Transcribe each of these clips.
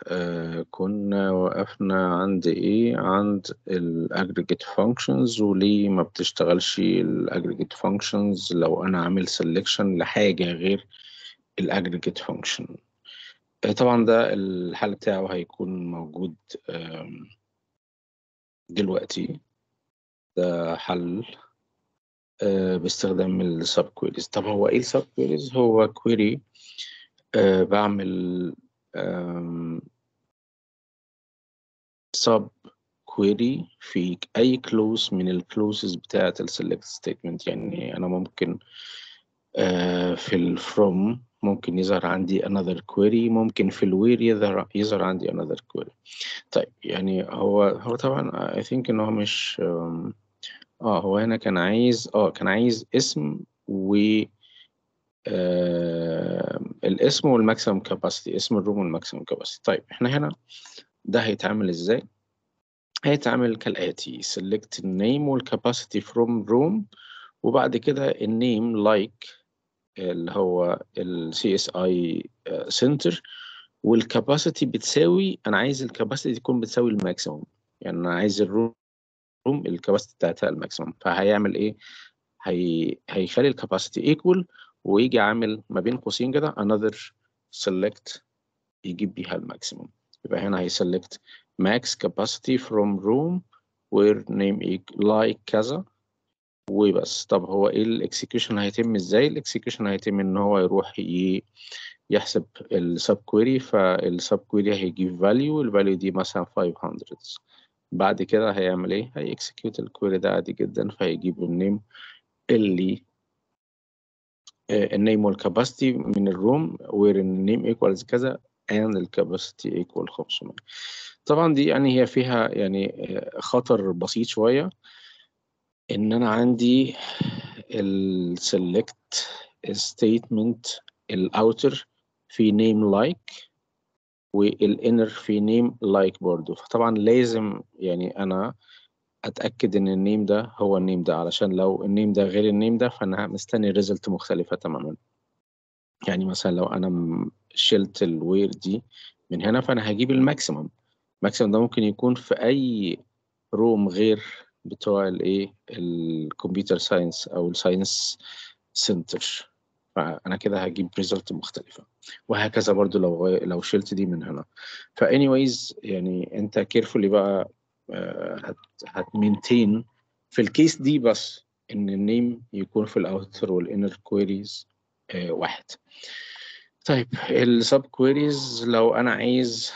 آه كنا وقفنا عند ايه عند ال aggregate functions وليه ما بتشتغلش ال aggregate functions لو انا عامل selection لحاجة غير ال aggregate function آه طبعا ده الحل بتاعه هيكون موجود آم، دلوقتي ده حل آه باستخدام ال sub queries طب هو ايه ال sub queries هو query آه بعمل آم، sub query في أي close من ال clauses بتاعة ال select statement يعني أنا ممكن آه، في ال from ممكن يظهر عندي another query ممكن في ال where يظهر يظهر عندي another query طيب يعني هو هو طبعا I think إن هو مش آم، اه هو هنا كان عايز اه كان عايز اسم و آه الاسم والماكسيمم كاباسيتي اسم الروم والماكسيمم كاباسيتي طيب احنا هنا ده هيتعمل ازاي هيتعمل كالآتي select النيم والcapacity from room وبعد كده النيم like اللي هو ال CSI center والcapacity بتساوي أنا عايز الكاباسيتي تكون بتساوي الماكسيموم يعني أنا عايز الروم الكاباسيتي بتاعتها الماكسيموم فهيعمل إيه؟ هي... هيخلي الكاباسيتي equal ويجي عامل ما بين قوسين كده another select يجيب بيها الماكسيموم يبقى هنا هيسلكت max capacity from room where name equal like كذا وبس طب هو ايه الاكسكيوشن هيتم ازاي الاكسكيوشن هيتم ان هو يروح ي... يحسب السب كويري فالسب كويري هيجيب فاليو الفاليو دي مثلا 500 بعد كده هيعمل ايه هيكسكيوت الكويري ده عادي جدا فهيجيب النيم اللي النيم والكاباسيتي من الروم where النيم equals كذا and الكاباسيتي equal 500 طبعا دي يعني هي فيها يعني خطر بسيط شوية ان انا عندي ال select statement الاوتر في name like والinner في name like برضو فطبعا لازم يعني انا اتاكد ان النيم ده هو النيم ده علشان لو النيم ده غير النيم ده فانا مستني ريزلت مختلفة تماما يعني مثلا لو انا م- شلت الوير دي من هنا فانا هجيب الماكسيمم الماكسيمم ده ممكن يكون في اي روم غير بتوع الايه الكمبيوتر ساينس او الساينس سنتر فانا كده هجيب ريزلت مختلفه وهكذا برضو لو غي- لو شلت دي من هنا فا anyways يعني انت كيرفولي بقى آه، هت هتمينتين في الكيس دي بس ان النيم يكون في الاوتر والانر كويريز واحد طيب السب كويريز لو انا عايز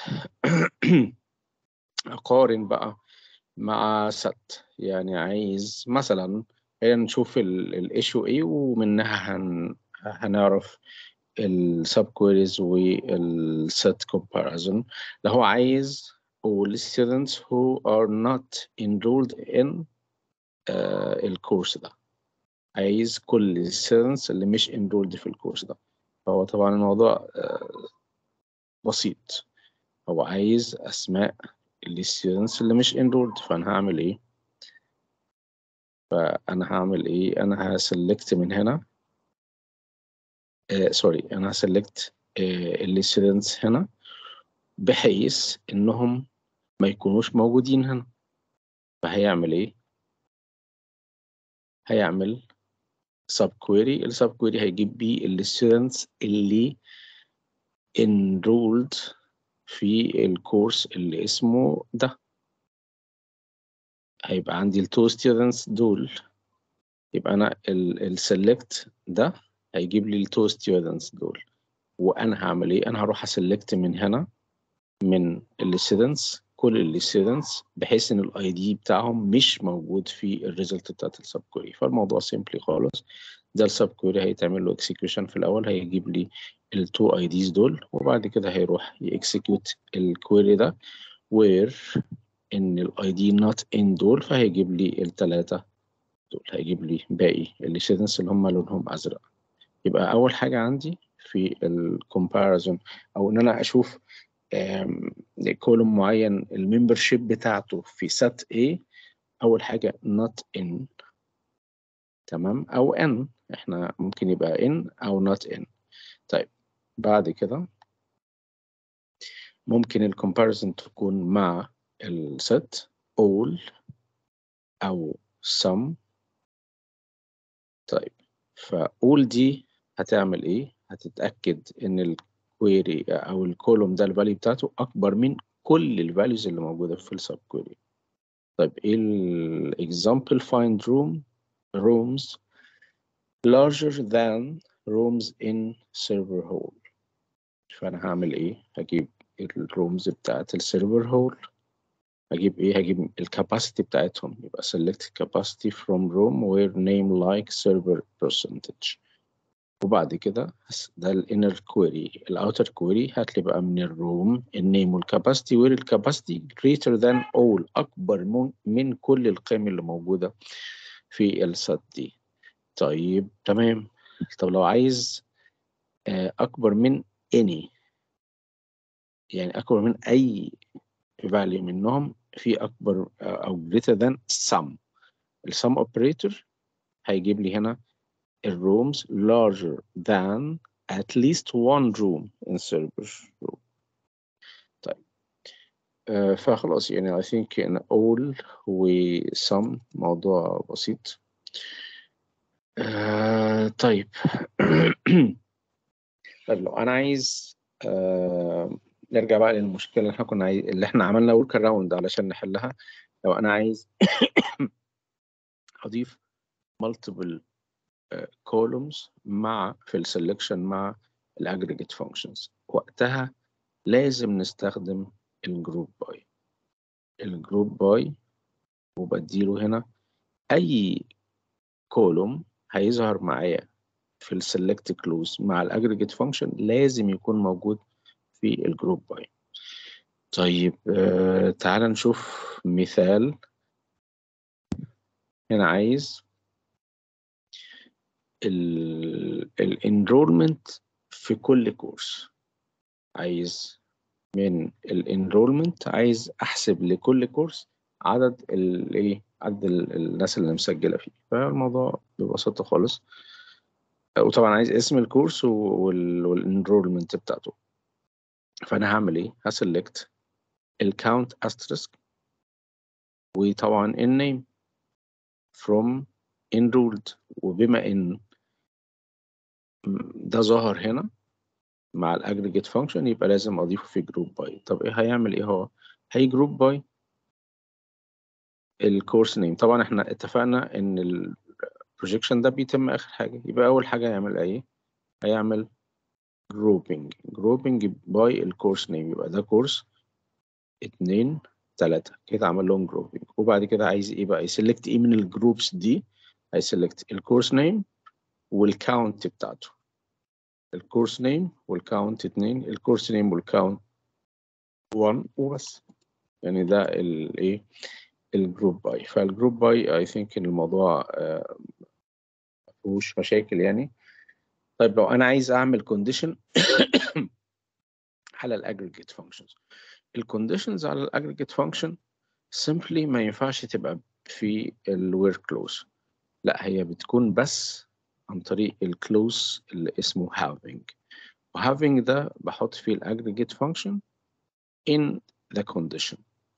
اقارن بقى مع ست يعني عايز مثلا خلينا نشوف الايشو ايه ومنها هن هنعرف السب كويريز والست comparison لو هو عايز all students who are not enrolled in آه الكورس ده عايز كل الستودنتس اللي مش enrolled في الكورس ده فهو طبعا الموضوع آه بسيط هو عايز اسماء الستودنتس اللي مش enrolled فانا هعمل ايه فانا هعمل ايه انا هسلكت من هنا آه سوري انا هسلكت آه الستودنتس هنا بحيث انهم ما يكونوش موجودين هنا فهيعمل ايه هيعمل سب كويري السب كويري هيجيب بيه الستودنتس اللي enrolled في الكورس اللي اسمه ده هيبقى عندي التو ستودنتس دول يبقى انا السلكت ده هيجيب لي التو ستودنتس دول وانا هعمل ايه انا هروح اسلكت من هنا من الستودنتس كل الستودنتس بحيث ان الاي دي بتاعهم مش موجود في الريزلت بتاعت السب كويري فالموضوع سيمبلي خالص ده السب كويري هيتعمل له اكسكيوشن في الاول هيجيب لي التو اي ديز دول وبعد كده هيروح يكسكيوت الكويري ده وير ان الاي دي نوت ان دول فهيجيب لي الثلاثه دول هيجيب لي باقي الستودنتس اللي هم لونهم ازرق يبقى اول حاجه عندي في الكومباريزون او ان انا اشوف كولوم معين الممبرشيب بتاعته في سات A اول حاجه not in تمام او n احنا ممكن يبقى in او not in طيب بعد كده ممكن الكومباريزن تكون مع الست all أو some طيب فall دي هتعمل إيه؟ هتتأكد إن الكويري أو الكولوم ده الفاليو بتاعته أكبر من كل الفاليوز اللي موجودة في السب كويري طيب إيه الإكزامبل find room rooms larger than rooms in server hall فأنا هعمل إيه؟ هجيب الرومز بتاعت السيرفر هول هجيب ايه هجيب الكاباسيتي بتاعتهم يبقى select capacity from room where name like server percentage وبعد كده ده الانر كويري الاوتر كويري هات لي بقى من الروم النيم والكاباسيتي where الكاباسيتي greater than all اكبر من, من كل القيم اللي موجوده في السات دي طيب تمام طب لو عايز اكبر من any يعني اكبر من اي value منهم في اكبر او greater than sum السم operator هيجيب لي هنا الرooms larger than at least one room in server room طيب uh, فخلاص يعني I think in all و some موضوع بسيط uh, طيب طيب لو انا عايز uh, نرجع بقى للمشكله اللي احنا كنا عايز... اللي احنا عملنا ورك اراوند علشان نحلها لو انا عايز اضيف multiple uh, columns مع في السلكشن مع الاجريجيت فانكشنز وقتها لازم نستخدم الجروب باي الجروب باي وبديله هنا اي كولوم هيظهر معايا في السلكت كلوز مع الاجريجيت فانكشن لازم يكون موجود في الجروب باي طيب آه تعال نشوف مثال هنا عايز الانرولمنت في كل كورس عايز من الانرولمنت عايز احسب لكل كورس عدد الايه عدد الناس اللي مسجله فيه فالموضوع ببساطه خالص وطبعا عايز اسم الكورس والانرولمنت بتاعته فانا هعمل ايه هسلكت الكاونت asterisk وطبعا النيم from enrolled وبما ان ده ظهر هنا مع الاجريجيت فانكشن يبقى لازم اضيفه في جروب باي طب ايه هيعمل ايه هو هي جروب باي الكورس نيم طبعا احنا اتفقنا ان البروجيكشن ده بيتم اخر حاجه يبقى اول حاجه هيعمل ايه هيعمل grouping grouping باي الكورس نيم يبقى ده كورس اتنين تلاتة كده عمل لهم grouping وبعد كده عايز ايه بقى يسلكت ايه من الجروبس دي هيسلكت الكورس نيم والكاونت بتاعته الكورس نيم والكاونت اتنين الكورس نيم والكاونت 1 وبس يعني ده الايه الجروب باي فالجروب باي اي ثينك ان الموضوع مفيهوش مشاكل يعني طيب لو انا عايز اعمل كونديشن على الاجريجيت فانكشنز الكونديشنز على الاجريجيت فانكشن simply ما ينفعش تبقى في الوير كلوز لا هي بتكون بس عن طريق الكلوز اللي اسمه having وhaving ده بحط فيه الاجريجيت فانكشن in the condition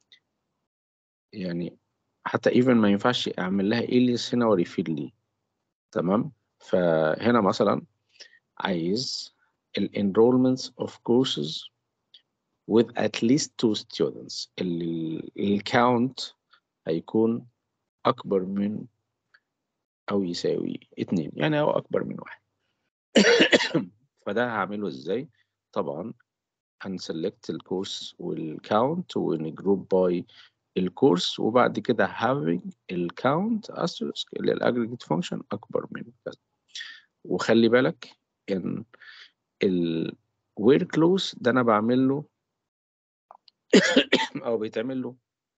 يعني حتى even ما ينفعش اعمل لها alias هنا وريفيل لي تمام فهنا مثلا عايز ال enrollments of courses with at least two students ال count هيكون أكبر من أو يساوي اتنين يعني أو أكبر من واحد فده هعمله إزاي؟ طبعا هنسلكت الكورس والكاونت ونجروب باي الكورس وبعد كده having الكاونت asterisk اللي الاجريجيت فانكشن أكبر من كذا وخلي بالك ان ال where close ده انا بعمل له او بيتعمل له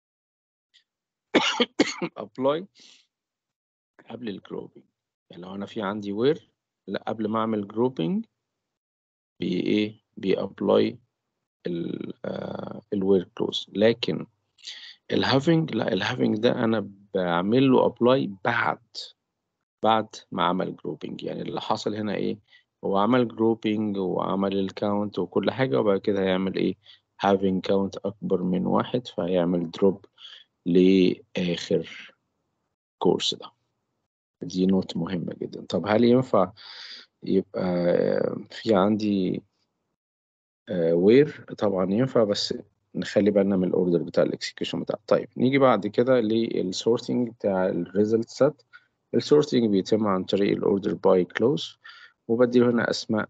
apply قبل الجروبينج يعني لو انا في عندي where لا قبل ما اعمل جروبينج بي ايه بي apply ال الوير كلوز لكن الهافينج لا الهافينج ده انا بعمل له ابلاي بعد بعد ما عمل جروبينج يعني اللي حصل هنا ايه هو عمل جروبينج وعمل الكاونت وكل حاجة وبعد كده هيعمل ايه having count أكبر من واحد فهيعمل drop لآخر كورس ده دي نوت مهمة جدا طب هل ينفع يبقى في عندي وير طبعا ينفع بس نخلي بالنا من الاوردر بتاع الاكسكيوشن بتاعه طيب نيجي بعد كده للسورتنج بتاع الريزلت سيت السورتنج بيتم عن طريق الاوردر باي كلوز وبديله هنا اسماء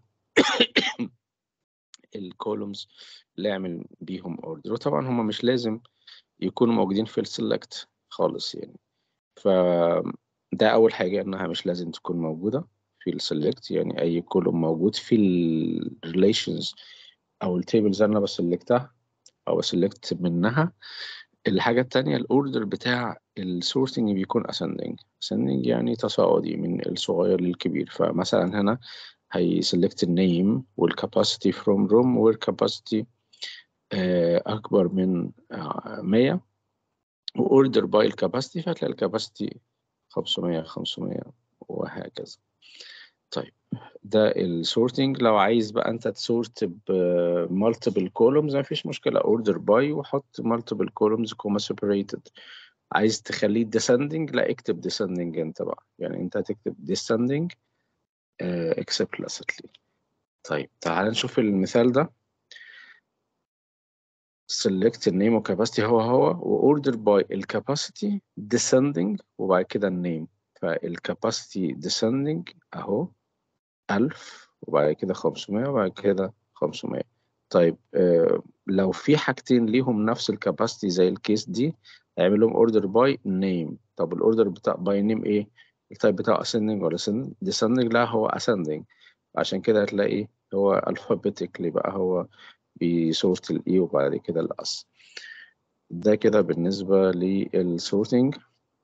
الكولومز اللي اعمل بيهم اوردر وطبعا هما مش لازم يكونوا موجودين في السلكت خالص يعني فده اول حاجه انها مش لازم تكون موجوده في السلكت يعني اي كولوم موجود في الريليشنز او التيبلز انا بسلكتها او بسلكت منها الحاجة التانية الاوردر بتاع السورسنج بيكون ascending ascending يعني تصاعدي من الصغير للكبير فمثلا هنا هيسلكت النيم والكاباسيتي from room والكاباسيتي أكبر من مية وأوردر باي الكاباسيتي فهتلاقي الكاباسيتي خمسمية خمسمية وهكذا طيب ده السورتنج لو عايز بقى انت تسورت بمالتيبل كولومز مفيش مشكله اوردر باي وحط مالتيبل كولومز كوما سيبريتد عايز تخليه descending لا اكتب descending انت بقى يعني انت هتكتب descending uh, explicitly طيب تعال نشوف المثال ده select النيم وكاباسيتي هو هو واوردر باي الكاباسيتي descending وبعد كده النيم فالكاباسيتي descending اهو ألف وبعد كده خمسمية وبعد كده خمسمية طيب آه لو في حاجتين ليهم نفس الكاباسيتي زي الكيس دي هيعمل لهم اوردر باي نيم طب الاوردر بتاع باي نيم ايه التايب بتاعه ascending ولا descending لا هو ascending عشان كده هتلاقي هو alphabetically بقى هو بصورة الاي وبعد كده الاس ده كده بالنسبة للسورتنج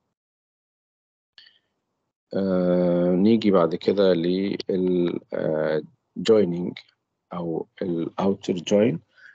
آه نيجي بعد كده لل joining أو ال outer join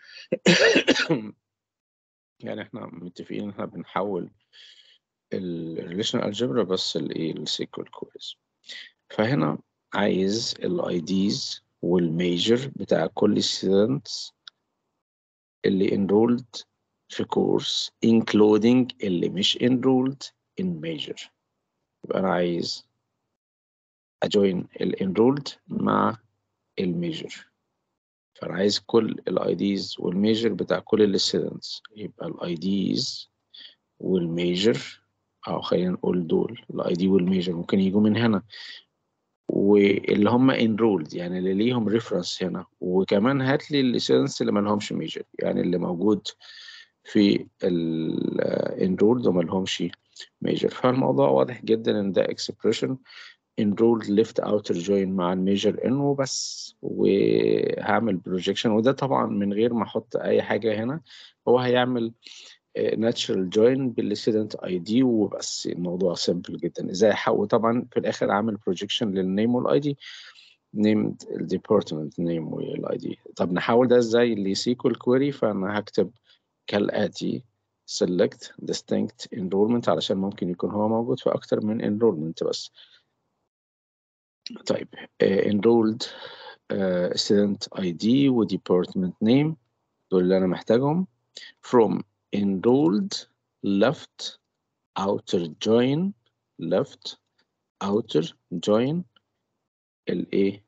يعني احنا متفقين ان احنا بنحول ال relational algebra بس الايه ال SQL queries فهنا عايز ال IDs والميجر بتاع كل students اللي enrolled في كورس including اللي مش enrolled in major يبقى أنا عايز أجوين ال enrolled مع الميجر فأنا عايز كل ال IDs والميجر بتاع كل ال students يبقى ال IDs والميجر أو خلينا نقول دول ال ID والميجر ممكن يجوا من هنا واللي هم enrolled يعني اللي ليهم ريفرنس هنا وكمان هات لي الليسنس اللي ما لهمش ميجر يعني اللي موجود في ال enrolled وما لهمش ميجر فالموضوع واضح جدا ان ده expression enrolled left outer join مع الميجر ان وبس وهعمل projection وده طبعا من غير ما احط اي حاجه هنا هو هيعمل natural join بالستودنت اي دي وبس الموضوع سيمبل جدا ازاي احول طبعا في الاخر عامل بروجيكشن للنيم والاي دي نيم الديبارتمنت نيم والاي دي طب نحول ده ازاي لسيكول كويري فانا هكتب كالاتي select distinct enrollment علشان ممكن يكون هو موجود في اكتر من enrollment بس طيب uh, enrolled uh, student ID و department name دول اللي انا محتاجهم from enrolled left outer join left outer join الايه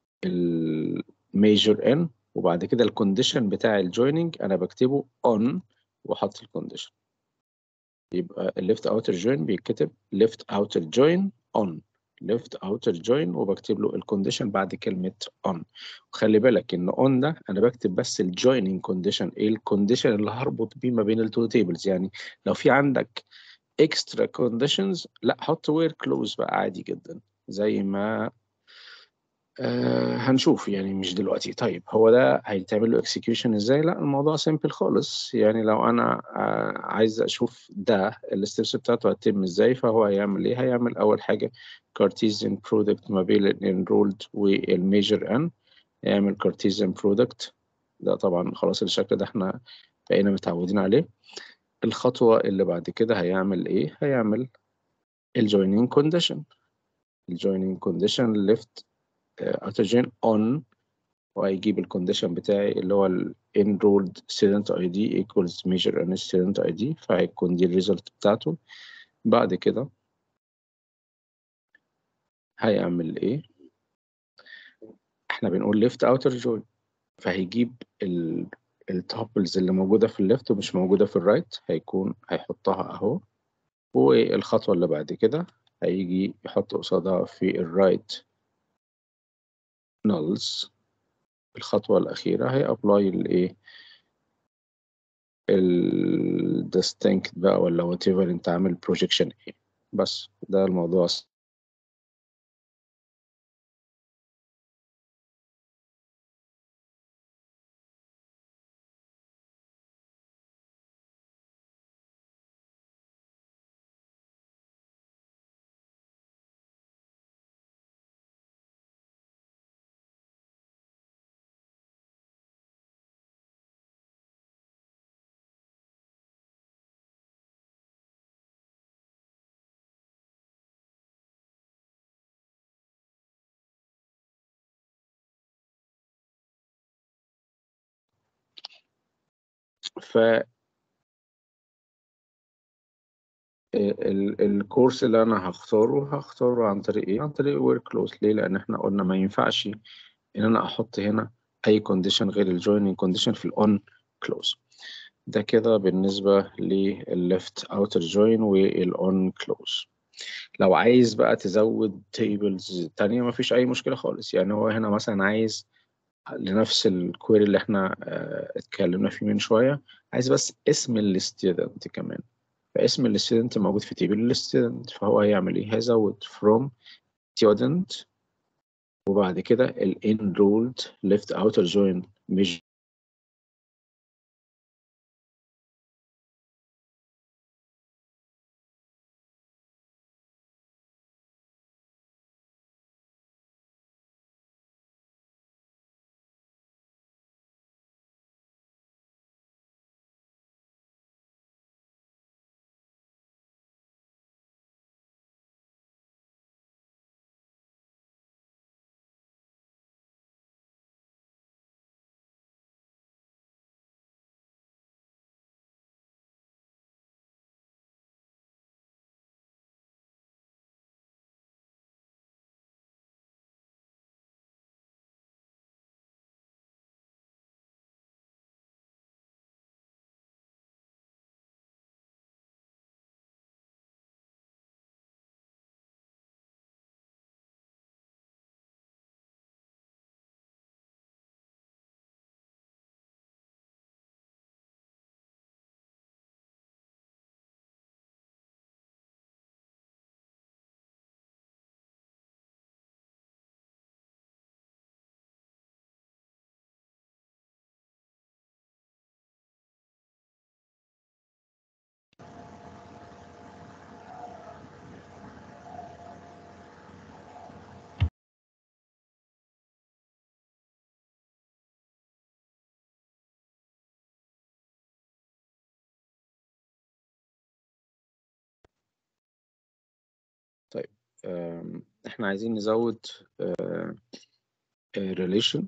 الميجر ان وبعد كده الكونديشن بتاع الجويننج انا بكتبه on واحط الكونديشن يبقى الليفت اوتر جوين بيتكتب ليفت اوتر جوين on left outer join وبكتب له الكونديشن بعد كلمة on وخلي بالك ان on ده انا بكتب بس الجويننج كونديشن ايه الكونديشن اللي هربط بيه ما بين التو تيبلز يعني لو في عندك extra conditions لا حط where close بقى عادي جدا زي ما آه هنشوف يعني مش دلوقتي طيب هو ده هيتعمل له execution ازاي لا الموضوع سيمبل خالص يعني لو انا آه عايز اشوف ده الستبس بتاعته هتتم ازاي فهو هيعمل ايه هيعمل اول حاجه Cartesian product ما بين الانرولد والميجر ان يعمل Cartesian product ده طبعا خلاص الشكل ده احنا بقينا متعودين عليه الخطوة اللي بعد كده هيعمل ايه هيعمل الجويننج كونديشن الجويننج كونديشن left outer join on وهيجيب الكونديشن بتاعي اللي هو ال enrolled student ID equals measure and student ID فهيكون دي الريزلت بتاعته بعد كده هيعمل ايه احنا بنقول left outer join فهيجيب ال التوبلز اللي موجودة في الليفت ومش موجودة في الرايت هيكون هيحطها اهو والخطوة اللي بعد كده هيجي يحط قصادها في الرايت nulls الخطوة الأخيرة هي apply الإيه ال distinct بقى ولا whatever أنت عامل projection إيه بس ده الموضوع ف ال- الكورس اللي انا هختاره هختاره عن طريق ايه عن طريق ورك كلوز ليه لان احنا قلنا ما ينفعش ان انا احط هنا اي كونديشن غير الجويننج كونديشن في الاون كلوز ده كده بالنسبة للليفت اوتر جوين والاون كلوز لو عايز بقى تزود تيبلز تانية مفيش اي مشكلة خالص يعني هو هنا مثلا عايز لنفس الكويري اللي احنا اه اتكلمنا فيه من شوية عايز بس اسم الستودنت كمان فاسم الستودنت موجود في تيبل الستودنت فهو هيعمل ايه هيزود from student وبعد كده ال enrolled left outer join مش طيب آم، احنا عايزين نزود ريليشن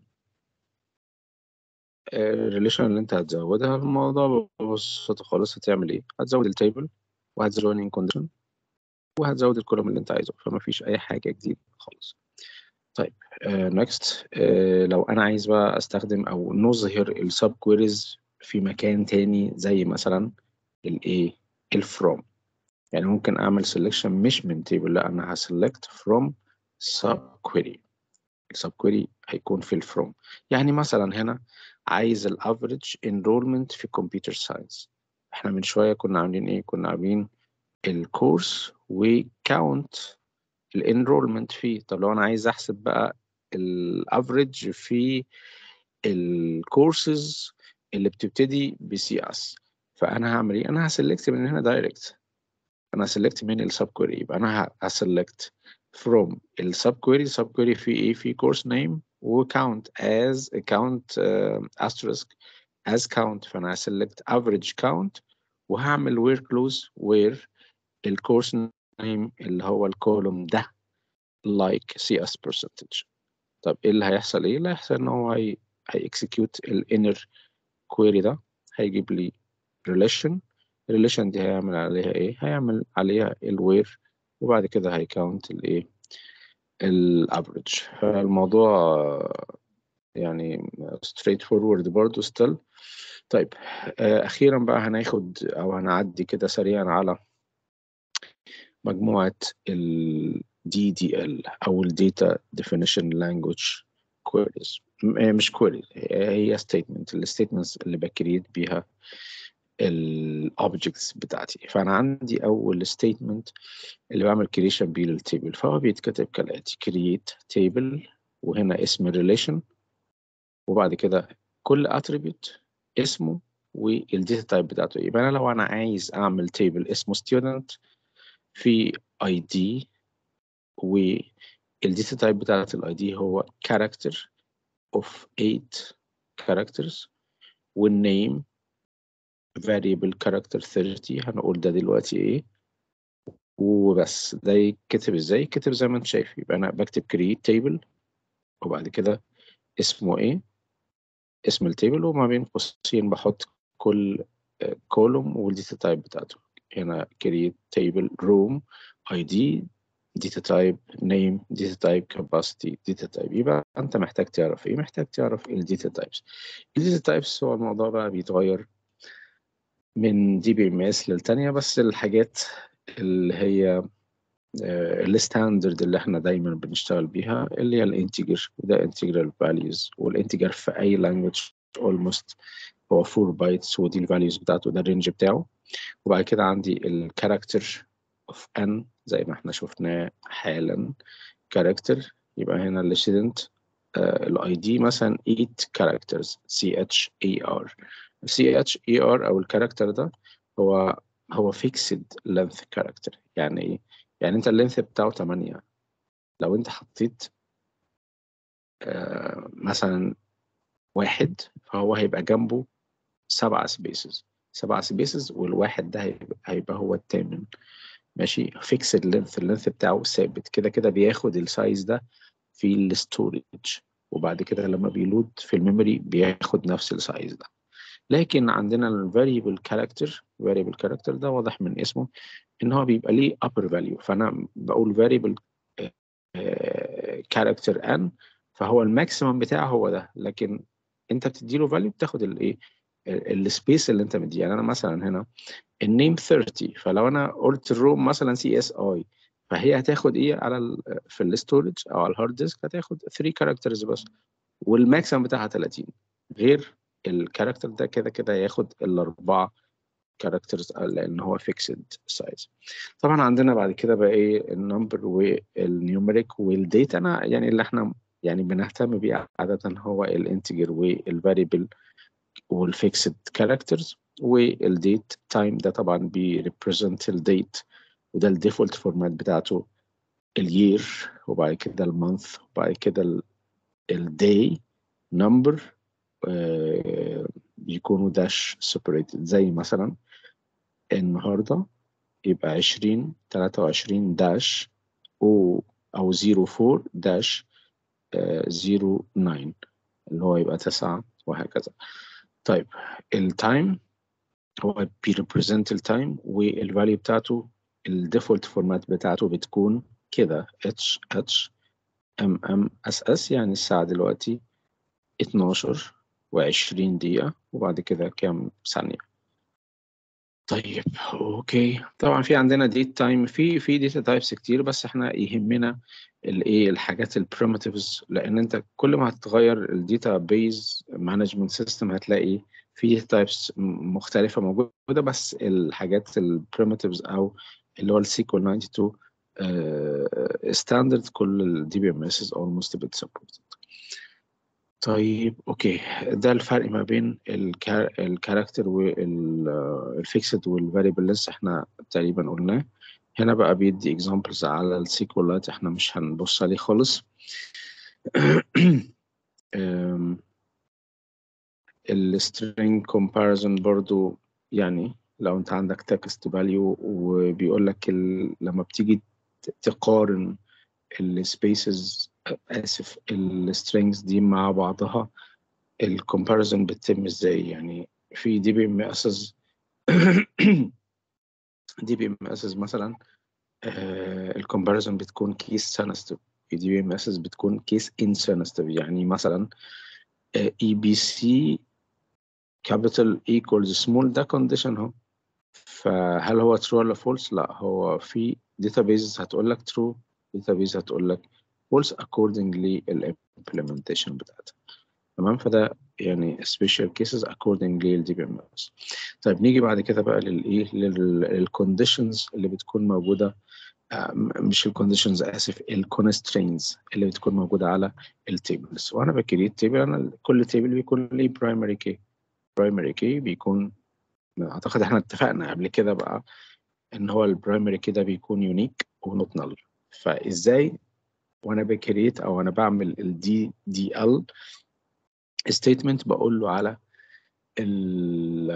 الريليشن اللي انت هتزودها الموضوع ببساطة خالص هتعمل ايه هتزود التيبل وهتزود ان كونديشن وهتزود الكولوم اللي انت عايزه فما فيش اي حاجة جديدة خالص طيب نكست لو انا عايز بقى استخدم او نظهر السب كويريز في مكان تاني زي مثلا الايه الفروم يعني ممكن اعمل سelection مش من تيبل لا انا هسلكت from subquery السبكويري هيكون في الفروم يعني مثلا هنا عايز الافريج enrollment في كمبيوتر ساينس احنا من شويه كنا عاملين ايه كنا عاملين الكورس وكاونت الانرولمنت فيه طب لو انا عايز احسب بقى الافريج في الكورسز اللي بتبتدي بسي اس فانا هعمل ايه انا هسلكت من هنا دايركت انا هسلكت من السب كويري يبقى انا هسلكت from السب كويري السب كويري في ايه في course name و count as count uh, asterisk as count فانا هسلكت average count وهعمل where close where الكورس name اللي هو الكولوم ده like cs percentage طب ايه اللي هيحصل ايه اللي هيحصل ان هو هي هيكسكيوت الانر كويري ده هيجيب لي relation relation دي هيعمل عليها ايه هيعمل عليها الوير وبعد كده هيكاونت الايه الافريج فالموضوع يعني straight forward برضه still طيب اخيرا بقى هناخد او هنعدي كده سريعا على مجموعة ال DDL أو ال Data Definition Language Queries مش queries هي statement ال statements اللي بكريت بيها ال objects بتاعتي فأنا عندي أول statement اللي بعمل creation بيه للتيبل فهو بيتكتب كالآتي create table وهنا اسم relation وبعد كده كل attribute اسمه والداتا تايب بتاعته ايه يبقى انا لو انا عايز اعمل تيبل اسمه student في ID والداتا تايب بتاعت الاي دي هو character of 8 characters والنيم variable character 30 هنقول ده دلوقتي ايه وبس ده يتكتب ازاي يتكتب زي ما انت شايف يبقى انا بكتب create table وبعد كده اسمه ايه اسم التيبل وما بين قوسين بحط كل كولوم والداتا تايب بتاعته هنا create table room id data type name data type capacity data type يبقى انت محتاج تعرف ايه محتاج تعرف الداتا تايبس الداتا تايبس هو الموضوع بقى بيتغير من دي بي ام اس للتانية بس الحاجات اللي هي الستاندرد اللي احنا دايما بنشتغل بيها اللي هي الانتجر وده انتجرال فاليوز والانتجر في اي لانجوج اولموست هو 4 بايتس ودي الفاليوز بتاعته ده الرينج بتاعه وبعد كده عندي الكاركتر اوف ان زي ما احنا شفناه حالا كاركتر يبقى هنا الستودنت الاي دي مثلا 8 كاركترز سي اتش اي ار سي اتش اي ار او الكاركتر ده هو هو فيكسد لينث كاركتر يعني ايه يعني انت اللينث بتاعه 8 لو انت حطيت آه مثلا واحد فهو هيبقى جنبه سبعة سبيسز سبعة سبيسز والواحد ده هيبقى, هيبقى هو الثامن ماشي فيكسد لينث اللينث بتاعه ثابت كده كده بياخد السايز ده في الستورج وبعد كده لما بيلود في الميموري بياخد نفس السايز ده لكن عندنا الفاريبل كاركتر variable كاركتر ده واضح من اسمه ان هو بيبقى ليه upper value فانا بقول variable كاركتر n فهو الماكسيمم بتاعه هو ده لكن انت بتديله value بتاخد الايه السبيس اللي انت مديه يعني انا مثلا هنا النيم 30 فلو انا قلت الروم مثلا سي اس اي فهي هتاخد ايه على ال في الاستورج او على الهارد ديسك هتاخد 3 كاركترز بس والماكسيمم بتاعها 30 غير الكاركتر ده كده كده هياخد الاربعه كاركترز لان هو فيكسد سايز طبعا عندنا بعد كده بقى ايه النمبر والنيوميريك والديت انا يعني اللي احنا يعني بنهتم بيه عاده هو الانتجر والفاريبل والفيكسد كاركترز والديت تايم ده طبعا بيريبريزنت الديت وده الديفولت فورمات بتاعته الير وبعد كده المانث وبعد كده الداي نمبر بيكونوا داش سيبريتد زي مثلا النهارده يبقى عشرين تلاتة وعشرين داش او او زيرو فور داش زيرو ناين اللي هو يبقى تسعة وهكذا طيب التايم هو بيريبريزنت التايم والفاليو بتاعته الديفولت فورمات بتاعته بتكون كده اتش اتش ام ام اس اس يعني الساعة دلوقتي 12 وعشرين دقيقة وبعد كده كام ثانية طيب اوكي طبعا في عندنا ديت تايم في في داتا تايبس كتير بس احنا يهمنا الايه الحاجات البريمتيفز لان انت كل ما هتغير الداتا بيز مانجمنت سيستم هتلاقي في داتا تايبس مختلفة موجودة بس الحاجات البريمتيفز او اللي هو السيكوال 92 ستاندرد كل الدي بي ام اس اولموست بتسبورت طيب اوكي ده الفرق ما بين الكاركتر والفيكسد والفاريبل لسه احنا تقريبا قلناه هنا بقى بيدي اكزامبلز على السيكولات احنا مش هنبص عليه خالص السترينج كومباريزون برضو يعني لو انت عندك تكست فاليو وبيقول لك لما بتيجي تقارن السبيسز اسف السترينجز دي مع بعضها الكومباريزون بتتم ازاي يعني في دي بي ام اسز دي بي ام اسز مثلا الكومباريزون بتكون كيس سنستيف في دي بي ام اسز بتكون كيس انسنستيف يعني مثلا اي بي سي كابيتال ايكوالز سمول ده كونديشن اهو فهل هو ترو ولا فولس لا هو في داتابيز هتقول لك ترو داتابيز هتقول لك فولس according للimplementation بتاعتها تمام فده يعني special cases according للدي بي ام اس طيب نيجي بعد كده بقى للايه للكونديشنز اللي بتكون موجوده مش الكونديشنز اسف الكونسترينز اللي بتكون موجوده على التيبلز وانا بكريت تيبل انا كل تيبل بيكون ليه برايمري كي برايمري كي بيكون اعتقد احنا اتفقنا قبل كده بقى ان هو البرايمري كي ده بيكون يونيك ونوت نل فازاي وانا بكريت او انا بعمل الدي دي ال ستيتمنت بقول له على ال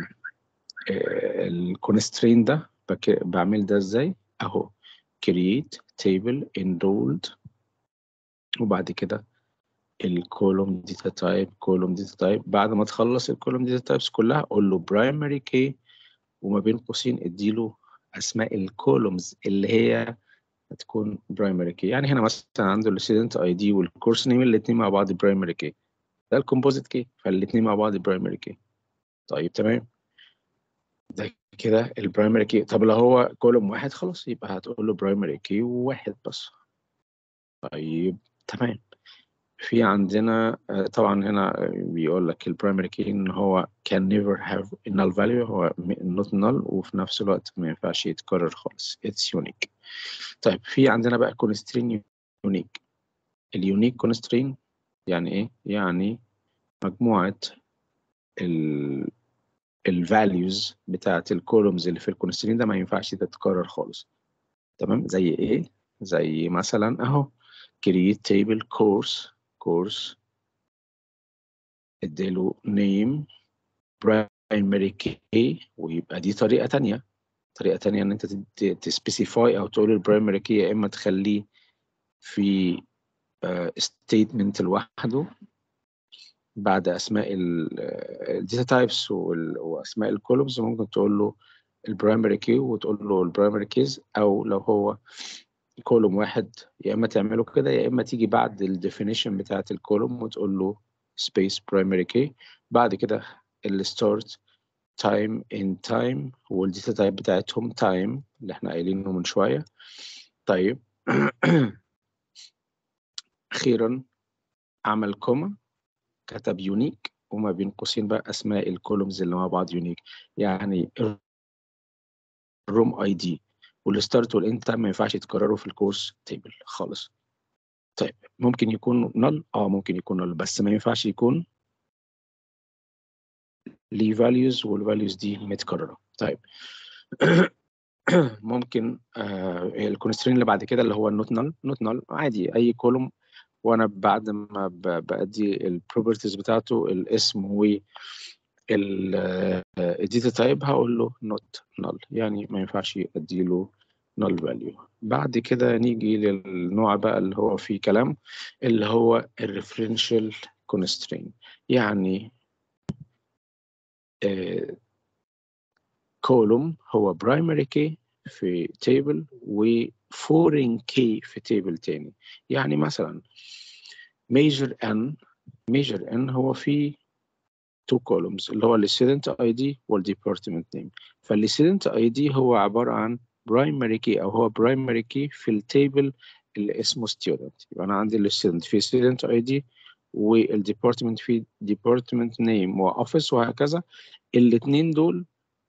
الكونسترين ده بعمل ده ازاي اهو create table enrolled وبعد كده الكولوم داتا تايب كولوم داتا تايب بعد ما تخلص الكولوم داتا تايبس كلها قول له برايمري كي وما بين قوسين اديله اسماء الكولومز اللي هي هتكون برايمري كي يعني هنا مثلا عنده الستودنت اي دي والكورس نيم الاثنين مع بعض برايمري كي ده الكومبوزيت كي فالاثنين مع بعض برايمري كي طيب تمام ده كده البرايمري كي طب لو هو كولوم واحد خلاص يبقى هتقول له برايمري كي واحد بس طيب تمام في عندنا طبعا هنا بيقول لك البرايمري كي ان هو can never have a null value هو not null وفي نفس الوقت ما ينفعش يتكرر خالص it's unique طيب في عندنا بقى constraint unique اليونيك constraint يعني ايه يعني مجموعة ال الفاليوز بتاعت الكولومز اللي في الكونسترين ده ما ينفعش تتكرر خالص تمام زي ايه زي مثلا اهو create table course course اديله name primary key ويبقى دي طريقة تانية طريقة تانية ان انت تسبيسيفاي او تقول البرايمري كي يا اما تخليه في ستيتمنت لوحده بعد اسماء الداتا تايبس واسماء الكولومز ممكن تقول له البرايمري كي وتقول له البرايمري كيز او لو هو كولوم واحد يا اما تعمله كده يا اما تيجي بعد الديفينيشن بتاعت الكولوم وتقول له سبيس برايمري كي بعد كده الستارت تايم ان تايم والداتا تايب بتاعتهم تايم اللي احنا قايلينه من شويه طيب اخيرا عمل كوما كتب يونيك وما بين قوسين بقى اسماء الكولومز اللي مع بعض يونيك يعني الروم اي دي والستارت والاند تايم ما ينفعش يتكرروا في الكورس تيبل خالص طيب ممكن يكون نل اه ممكن يكون نل بس ما ينفعش يكون ليه فاليوز والفاليوز دي متكرره طيب ممكن آه الكونسترين اللي بعد كده اللي هو النوت نل نوت نل عادي اي كولوم وانا بعد ما بادي البروبرتيز بتاعته الاسم و الداتا تايب هقول له نوت نل يعني ما ينفعش ادي له null value بعد كده نيجي للنوع بقى اللي هو فيه كلام اللي هو الريفرنشال constraint يعني كولوم هو primary key في table و foreign key في table تاني يعني مثلا major n major n هو فيه two columns اللي هو student ID والdepartment name فالstudent ID هو عبارة عن primary key أو هو primary key في التيبل اللي اسمه student يبقى أنا عندي student في student ID والdepartment في department name وoffice وهكذا الاتنين دول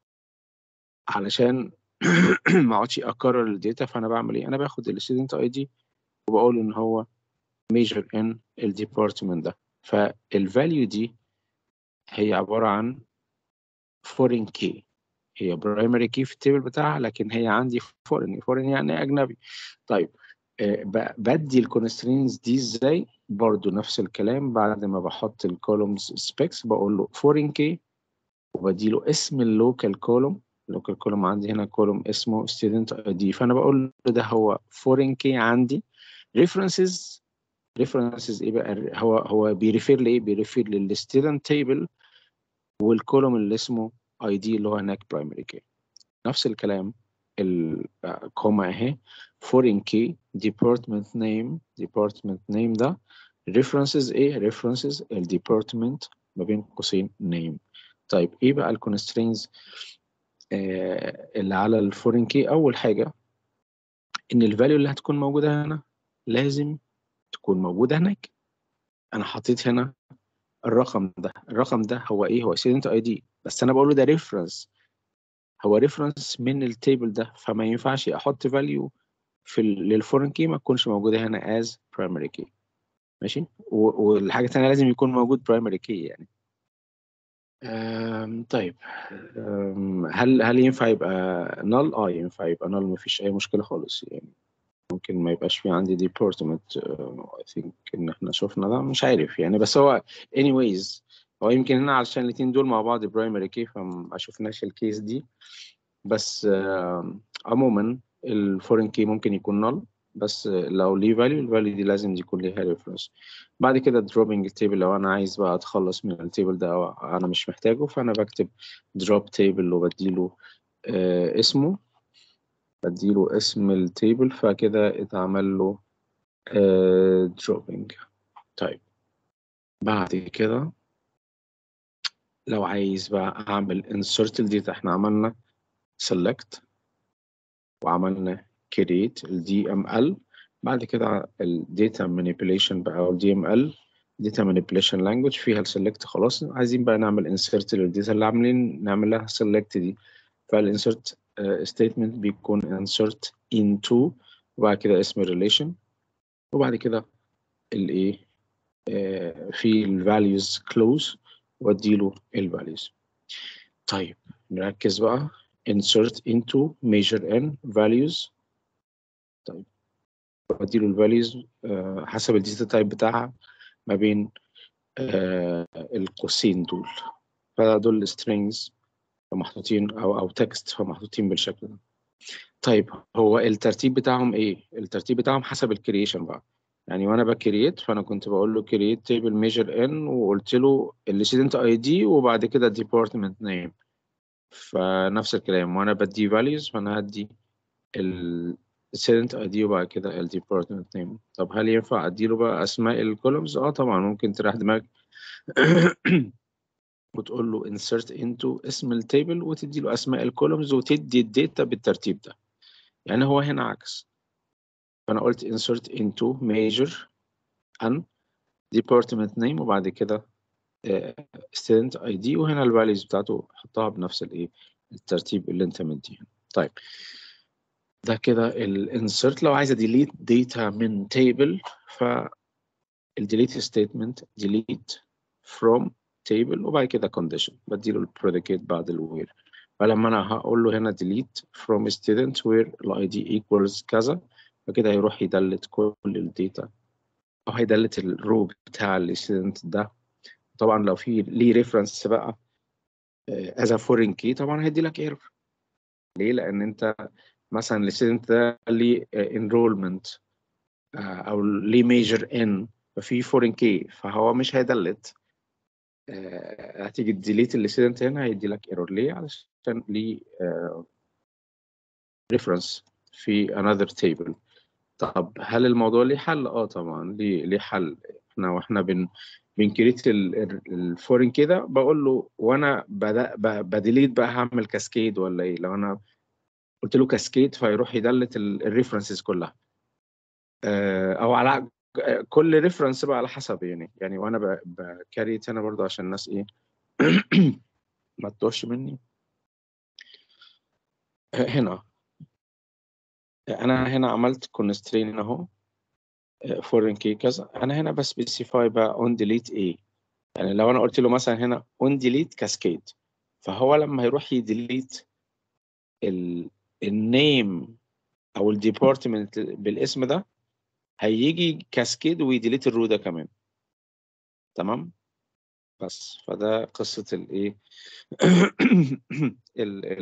علشان ما اقعدش اكرر الداتا فانا بعمل ايه انا باخد الستودنت اي دي وبقول ان هو ميجر ان الديبارتمنت ده فالفاليو دي هي عباره عن فورين كي هي برايمري كي في التيبل بتاعها لكن هي عندي فورين فورين يعني اجنبي طيب آه بدي الكونسترينز دي ازاي برضو نفس الكلام بعد ما بحط الكولومز سبيكس بقول له فورين كي وبديله اسم اللوكال كولوم اللوكال كولوم عندي هنا كولوم اسمه student ID فانا بقول له ده هو foreign key عندي references references ايه بقى هو هو بيريفير لايه بيريفير للستودنت تيبل والكولوم اللي اسمه اي دي اللي هو هناك برايمري كي نفس الكلام الكوما اهي foreign key department name department name ده references ايه references الديبارتمنت ما بين قوسين name طيب ايه بقى الكونسترينز آه اللي على الفورين كي اول حاجه ان الفاليو اللي هتكون موجوده هنا لازم تكون موجوده هناك انا حطيت هنا الرقم ده الرقم ده هو ايه هو student اي دي بس انا بقول له ده ريفرنس هو ريفرنس من التيبل ده فما ينفعش احط فاليو في للفورين كي ما تكونش موجوده هنا as primary key ماشي والحاجه الثانيه لازم يكون موجود primary key يعني أم طيب أم هل هل ينفع يبقى null اه ينفع يبقى null مفيش اي مشكله خالص يعني ممكن ما يبقاش في عندي department uh, I think ان احنا شفنا ده مش عارف يعني بس هو anyways هو يمكن هنا علشان الاتنين دول مع بعض primary key فما شفناش الكيس دي بس uh, عموما الفورين كي ممكن يكون null بس لو ليه value الفاليو دي لازم يكون ليها reference بعد كده dropping التيبل لو انا عايز بقى اتخلص من التيبل ده او انا مش محتاجه فانا بكتب drop table وبديله آه اسمه بديله اسم التيبل فكده اتعمل له آه dropping طيب بعد كده لو عايز بقى اعمل insert الداتا احنا عملنا select وعملنا create ال DML بعد كده ال data manipulation بقى او DML data manipulation language فيها ال select خلاص عايزين بقى نعمل insert للداتا اللي عاملين نعمل لها select دي فال insert uh, statement بيكون insert into وبعد كده اسم relation وبعد كده الايه uh, في ال values close واديله ال values طيب نركز بقى insert into measure n values طيب بديله الفاليوز آه حسب الداتا تايب بتاعها ما بين آه القوسين دول فدول السترينجز فمحطوطين او او تكست فمحطوطين بالشكل ده طيب هو الترتيب بتاعهم ايه الترتيب بتاعهم حسب الكرييشن بقى يعني وانا بكرييت فانا كنت بقول له كرييت تيبل ميجر ان وقلت له الستودنت اي دي وبعد كده ديبارتمنت نيم فنفس الكلام وانا بدي فاليوز فانا هدي ال student ID وبعد كده ال department name طب هل ينفع اديله بقى اسماء الكولومز اه طبعا ممكن تريح دماغك وتقول له insert into اسم التيبل وتدي له اسماء الكولومز وتدي الداتا بالترتيب ده يعني هو هنا عكس فانا قلت insert into major and department name وبعد كده student ID وهنا الفاليوز بتاعته حطها بنفس الايه الترتيب اللي انت مديه طيب ده كده الانسرت لو عايز delete data من table ف delete statement delete from table وبعد كده condition بديله ال predicate بعد ال where فلما انا هقول له هنا delete from student where ال id equals كذا فكده هيروح يدلت كل الداتا او هيدلت الرو بتاع الستودنت ده طبعا لو في ليه ريفرنس بقى as a foreign key طبعا هيدي لك ايرور ليه لان انت مثلا الستودنت ده ليه انرولمنت او ليه ميجر ان ففي فورين كي فهو مش هيدلت هتيجي تديليت الستودنت هنا هيدي لك ايرور ليه علشان ليه ريفرنس في another table طب هل الموضوع ليه حل؟ اه طبعا ليه ليه حل احنا واحنا بن بنكريت الفورين كده بقول له وانا بدأ بديليت بقى هعمل كاسكيد ولا ايه لو انا قلت له كاسكيد فيروح يدلت الريفرنسز كلها او على كل ريفرنس بقى على حسب يعني يعني وانا بكريت هنا برضه عشان الناس ايه ما تتوهش مني هنا انا هنا عملت كونسترين اهو فورين كي كذا انا هنا بسبيسيفاي بقى اون ديليت ايه يعني لو انا قلت له مثلا هنا اون ديليت كاسكيد فهو لما يروح يديليت النيم او الديبارتمنت بالاسم ده هيجي كاسكيد ويديليت الرو ده كمان تمام بس فده قصه الايه